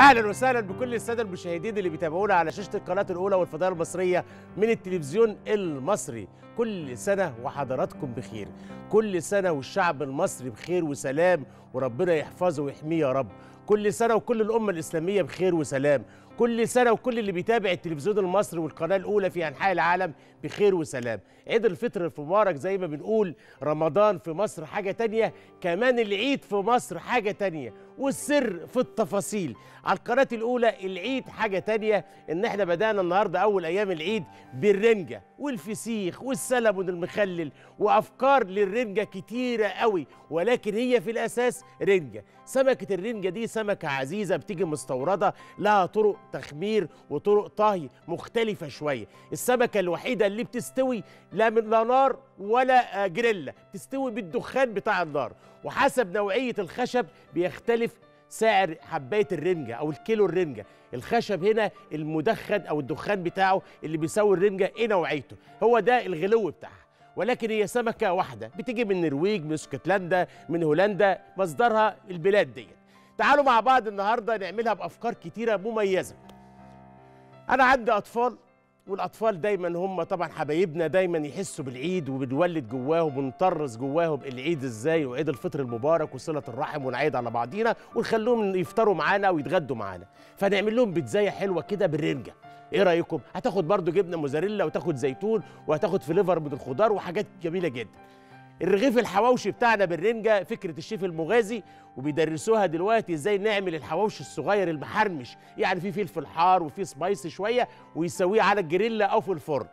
اهلا وسهلا بكل الساده المشاهدين اللي بيتابعونا على شاشه القناه الاولى والفضائيه المصريه من التلفزيون المصري كل سنه وحضراتكم بخير كل سنه والشعب المصري بخير وسلام وربنا يحفظه ويحميه يا رب كل سنه وكل الامه الاسلاميه بخير وسلام كل سنه وكل اللي بيتابع التلفزيون المصري والقناه الاولى في انحاء العالم بخير وسلام عيد الفطر المبارك زي ما بنقول رمضان في مصر حاجه تانية كمان العيد في مصر حاجه تانية والسر في التفاصيل على القناه الاولى العيد حاجه تانية ان احنا بدانا النهارده اول ايام العيد بالرنجه والفسيخ والسلمون المخلل وافكار للرنجه كتيره قوي ولكن هي في الاساس رنجه سمكه الرنجه دي سمكه عزيزه بتيجي مستورده لها طرق تخمير وطرق طهي مختلفه شويه السمكه الوحيده اللي بتستوي لا من لا نار ولا آه، جريلا بتستوي بالدخان بتاع النار وحسب نوعيه الخشب بيختلف سعر حبايه الرنجه او الكيلو الرنجه الخشب هنا المدخن او الدخان بتاعه اللي بيساوي الرنجه ايه نوعيته هو ده الغلو بتاعها ولكن هي سمكه واحده بتيجي من النرويج من اسكتلندا من هولندا مصدرها البلاد ديت تعالوا مع بعض النهارده نعملها بافكار كتيره مميزه انا عندي اطفال والاطفال دايما هم طبعا حبايبنا دايما يحسوا بالعيد وبنولد جواهم ونطرز جواهم العيد ازاي وعيد الفطر المبارك وصله الرحم ونعيد على بعضينا ونخليهم يفطروا معانا ويتغدوا معانا فنعمل لهم بيتزايه حلوه كده بالرنجه ايه رايكم هتاخد برضو جبنه موزاريلا وتاخد زيتون وهتاخد فليفر من الخضار وحاجات جميله جدا الرغيف الحواوشي بتاعنا بالرنجة فكرة الشيف المغازي وبيدرسوها دلوقتي ازاي نعمل الحواوشي الصغير المحرمش يعني فيه فلفل حار وفيه سبايسي شوية ويسويه على الجريلا أو في الفرن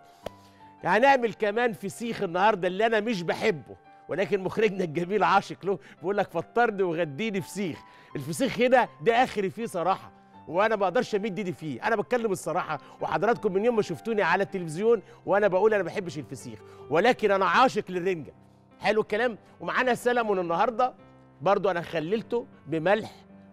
هنعمل كمان فسيخ النهاردة اللي أنا مش بحبه ولكن مخرجنا الجميل عاشق له بيقول لك فطرني وغديني فسيخ الفسيخ هنا ده آخري فيه صراحة وانا ما اقدرش امد ايدي فيه انا بتكلم الصراحه وحضراتكم من يوم ما شفتوني على التلفزيون وانا بقول انا ما بحبش الفسيخ ولكن انا عاشق للرنجه حلو الكلام ومعانا سلمون النهارده برضو انا خللته بملح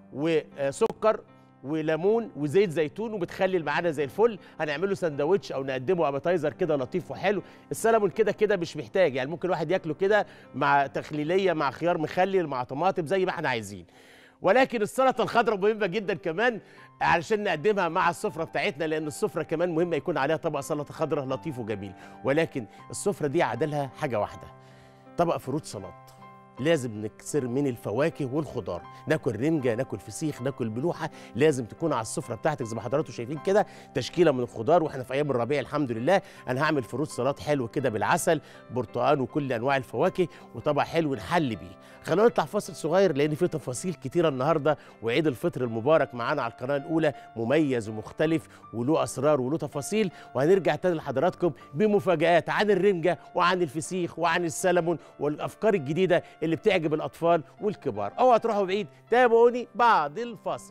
وسكر وليمون وزيت زيتون وبتخلل معانا زي الفل هنعمله سندوتش او نقدمه ابيتايزر كده لطيف وحلو السلمون كده كده مش محتاج يعني ممكن الواحد ياكله كده مع تخليليه مع خيار مخلل مع طماطم زي ما احنا عايزين ولكن السلطه الخضراء مهمه جدا كمان علشان نقدمها مع السفره بتاعتنا لان السفره كمان مهمه يكون عليها طبق سلطه خضراء لطيف وجميل ولكن السفره دي عدلها حاجه واحده طبق فروت سلطه لازم نكسر من الفواكه والخضار ناكل رنجه ناكل فسيخ ناكل ملوحه لازم تكون على السفره بتاعتك زي ما حضراتكم شايفين كده تشكيله من الخضار واحنا في ايام الربيع الحمد لله انا هعمل فروت سلطه حلو كده بالعسل برتقان وكل انواع الفواكه وطبق حلو نحل بيه خلونا نطلع فاصل صغير لان في تفاصيل كتيره النهارده وعيد الفطر المبارك معانا على القناه الاولى مميز ومختلف وله اسرار وله تفاصيل وهنرجع تاني لحضراتكم بمفاجات عن الرنجه وعن الفسيخ وعن السلمون والافكار الجديده اللي بتعجب الاطفال والكبار اوعى تروحوا بعيد تابعوني بعد الفاصل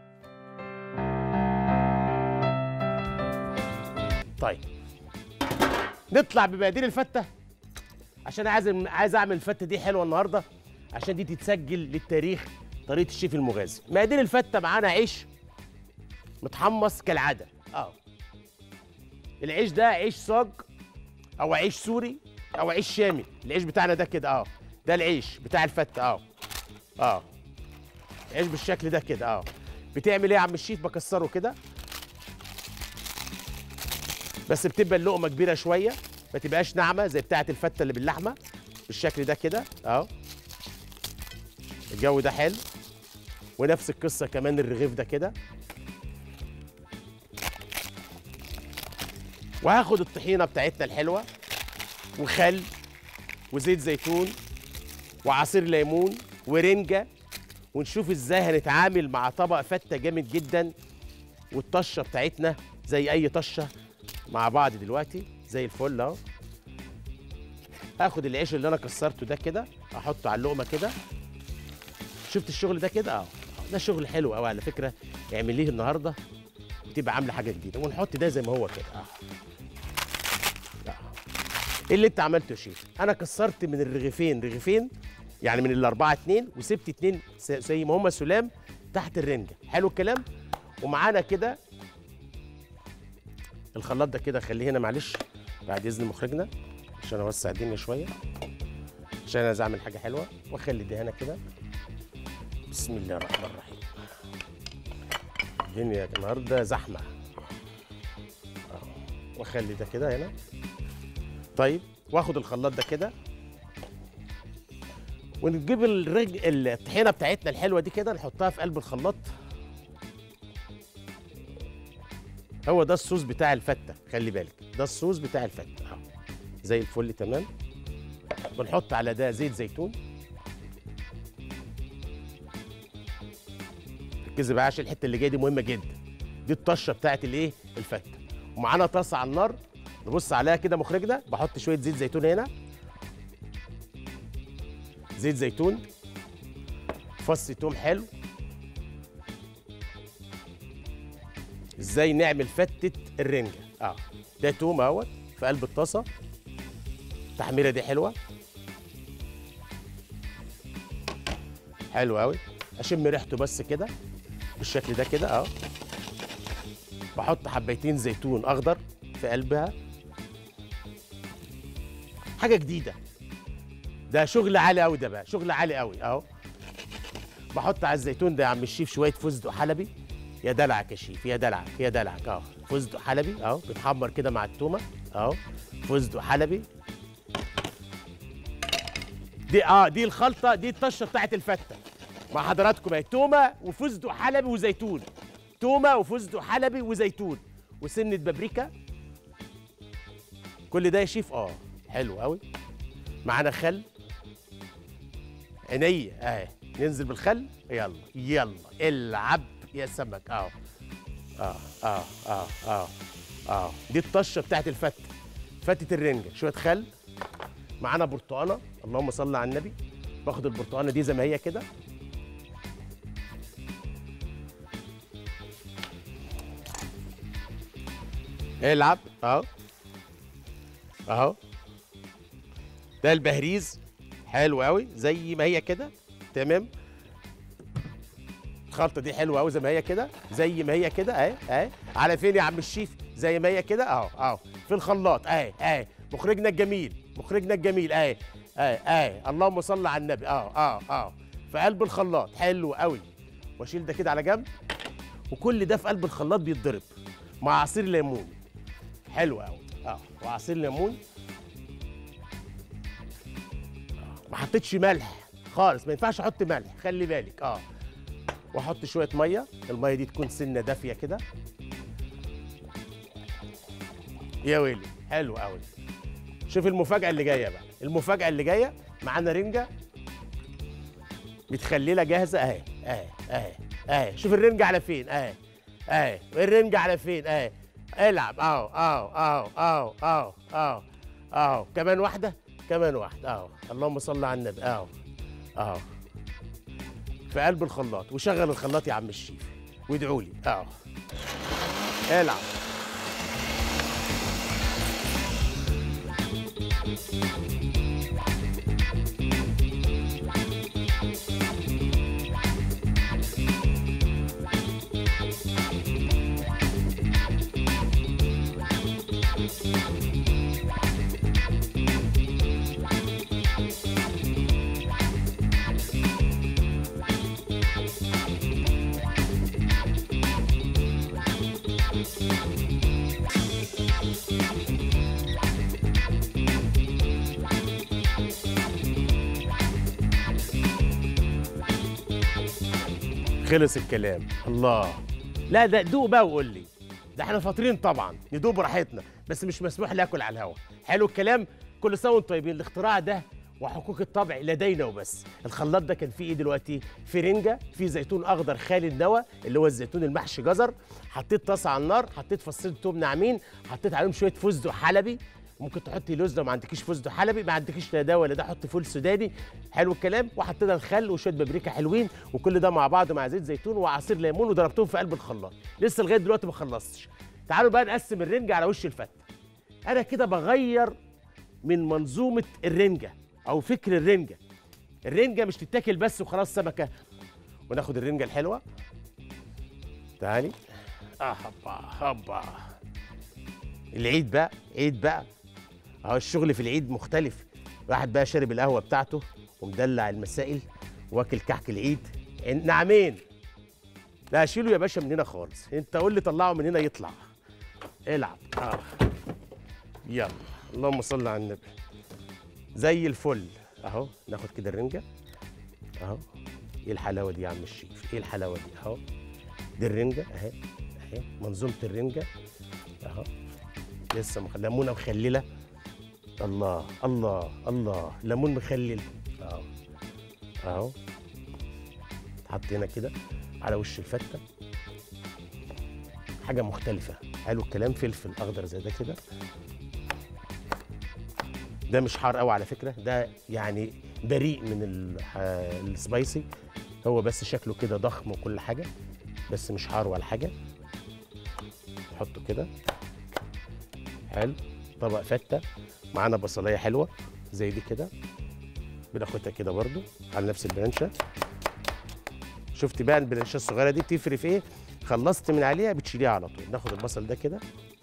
طيب نطلع بمقادير الفته عشان عايز عايز اعمل الفته دي حلوه النهارده عشان دي تتسجل للتاريخ طريقه الشيف المغازي مقادير الفته معانا عيش متحمص كالعاده اه العيش ده عيش صاج او عيش سوري او عيش شامي العيش بتاعنا ده كده اه ده العيش بتاع الفته اه اه عيش بالشكل ده كده اه بتعمل ايه يا عم الشيف بكسره كده بس بتبقى اللقمه كبيره شويه ما تبقاش ناعمه زي بتاعه الفته اللي باللحمه بالشكل ده كده اهو الجو ده حلو ونفس القصه كمان الرغيف ده كده وهاخد الطحينه بتاعتنا الحلوه وخل وزيت زيتون وعصير ليمون ورنجه ونشوف ازاي هنتعامل مع طبق فته جامد جدا والطشه بتاعتنا زي اي طشه مع بعض دلوقتي زي الفل اهو هاخد العيش اللي انا كسرته ده كده احطه على اللقمه كده شفت الشغل ده كده اه ده شغل حلو قوي على فكره اعمليه النهارده وتبقى عامله حاجه جديده ونحط ده زي ما هو كده اه آه. ايه اللي انت عملته يا شيف انا كسرت من الرغيفين رغيفين يعني من الاربعه اتنين وسبت اتنين س- زي ما هما سلام تحت الرنجه حلو الكلام ومعانا كده الخلاط ده كده خليه هنا معلش بعد اذن مخرجنا عشان اوسع الدنيا شويه عشان عايز اعمل حاجه حلوه واخلي ده هنا كده بسم الله الرحمن الرحيم الدنيا النهارده زحمه آه. واخلي ده كده هنا طيب واخد الخلاط ده كده ونجيب الرج الطحينه بتاعتنا الحلوه دي كده نحطها في قلب الخلاط هو ده الصوص بتاع الفته خلي بالك ده الصوص بتاع الفته اهو زي الفل تمام بنحط على ده زيت زيتون ركزي بقى عشان الحته اللي جايه دي مهمه جدا دي الطشه بتاعت الايه الفته ومعانا طاسه على النار نبص عليها كده مخرجنا بحط شويه زيت زيتون هنا زيت زيتون فص توم حلو ازاي نعمل فتة الرنجة اه ده توم اهوت في قلب الطاسة التحميرة دي حلوة حلو قوي اشم ريحته بس كده بالشكل ده كده اه بحط حبيتين زيتون اخضر في قلبها حاجة جديدة ده شغل عالي قوي ده بقى شغل عالي قوي اهو بحط على الزيتون ده يا عم الشيف شويه فستق حلبي يا دلعك يا شيف يا دلعك يا دلعك اهو فستق حلبي اهو بيتحمر كده مع التومه اهو فستق حلبي دي اه دي الخلطه دي الطشه بتاعت الفته مع حضراتكم اهي تومه وفستق حلبي وزيتون تومه وفستق حلبي وزيتون وسنه بابريكا كل ده يا شيف اه حلو قوي معانا خل عينيا اهي ننزل بالخل يلا يلا العب يا سمك اهو اه اه اه اه اه دي الطشه بتاعت الفته فتة الرنجة شوية خل معانا برتقانة اللهم صل على النبي باخد البرتقانة دي زي ما هي كده العب اهو اهو ده البهريز حلو قوي زي ما هي كده تمام الخلطه دي حلوه قوي زي ما هي كده زي ما هي كده اهي اهي على فين يا عم الشيف زي ما هي كده اهو اهو في الخلاط اهي اهي مخرجنا الجميل مخرجنا الجميل اهي اهي اهي اللهم صل على النبي اه اه اه في قلب الخلاط حلو قوي واشيل ده كده على جنب وكل ده في قلب الخلاط بيتضرب مع عصير ليمون حلو قوي اه وعصير ليمون ما حطيتش ملح خالص ما ينفعش احط ملح خلي بالك اه واحط شويه ميه الميه دي تكون سنه دافيه كده يا ويلي حلو قوي شوف المفاجاه اللي جايه بقى المفاجاه اللي جايه معانا رنجه متخلله جاهزه اهي اهي اهي اهي شوف الرنجه على فين اهي اهي الرنجه على فين اهي العب اهو اهو اهو اهو اهو اهو اهو كمان واحده كمان واحده اهو اللهم صل على النبي اهو اهو في قلب الخلاط وشغل الخلاط يا عم الشيف وادعوا لي اهو العب خلص الكلام الله لا ده دوق بقى وقول لي ده احنا فاطرين طبعا ندوق براحتنا بس مش مسموح لي اكل على الهوا حلو الكلام كل سنه وانتم طيبين الاختراع ده وحقوق الطبع لدينا وبس الخلاط ده كان فيه ايه دلوقتي في رنجه في زيتون اخضر خالي النوى اللي هو الزيتون المحشي جزر حطيت طاسه على النار حطيت فصين توم ناعمين حطيت عليهم شويه فستق حلبي ممكن تحطي لوز لو ما عندكيش فستق حلبي ما عندكيش لا ده ولا ده حطي فول سوداني حلو الكلام وحطينا الخل وشويه بابريكا حلوين وكل ده مع بعض مع زيت زيتون وعصير ليمون وضربتهم في قلب الخلاط لسه لغايه دلوقتي ما خلصتش تعالوا بقى نقسم الرنجه على وش الفته انا كده بغير من منظومه الرنجه او فكر الرنجه الرنجه مش تتاكل بس وخلاص سمكه وناخد الرنجه الحلوه تعالي اه هبا هبا العيد بقى عيد بقى اهو الشغل في العيد مختلف واحد بقى شارب القهوه بتاعته ومدلع المسائل واكل كحك العيد نعمين لا اشيله يا باشا من هنا خالص انت قول لي طلعه من هنا يطلع العب اه يلا اللهم صل على النبي زي الفل اهو ناخد كده الرنجه اهو ايه الحلاوه دي يا عم الشيف ايه الحلاوه دي اهو دي الرنجه اهي اهي منظومه الرنجه اهو لسه مخ... ليمونه مخلله الله الله الله ليمون مخلل اهو اهو تحط هنا كده على وش الفته حاجه مختلفه حلو الكلام فلفل اخضر زي ده كده ده مش حار قوي على فكره ده يعني بريء من ال- آه، السبايسي هو بس شكله كده ضخم وكل حاجه بس مش حار ولا حاجه نحطه كده حلو طبق فته معانا بصلايه حلوه زي دي كده بناخدها كده برضو على نفس البرنشه شفت بقى البرنشه الصغيره دي بتفرق في ايه خلصت من عليها بتشيليها على طول ناخد البصل ده كده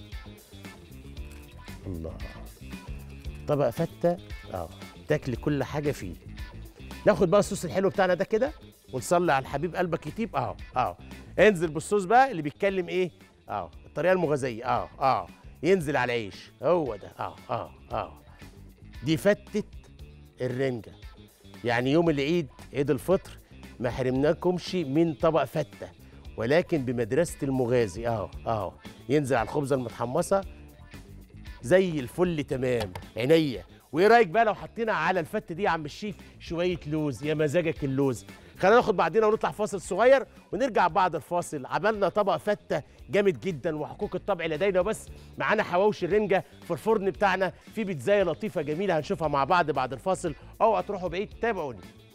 الله طبق فته اه تاكلي كل حاجه فيه ناخد بقى الصوص الحلو بتاعنا ده كده ونصلي على الحبيب قلبك يطيب اهو اهو انزل بالصوص بقى اللي بيتكلم ايه اهو الطريقه المغازيه اه اه ينزل على العيش هو ده اه اه اه دي فتة الرنجة يعني يوم العيد عيد الفطر ما حرمناكمش من طبق فتة ولكن بمدرسة المغازي اهو اهو ينزل على الخبزة المتحمصة زي الفل تمام عينيا وايه رايك بقى لو حطينا على الفته دي يا عم الشيف شويه لوز يا مزاجك اللوز خلينا ناخد بعدين ونطلع فاصل صغير ونرجع بعد الفاصل عملنا طبق فته جامد جدا وحقوق الطبع لدينا وبس معانا حواوشي الرنجه في الفرن بتاعنا في بيتزايه لطيفه جميله هنشوفها مع بعض بعد الفاصل اوعى تروحوا بعيد تابعوني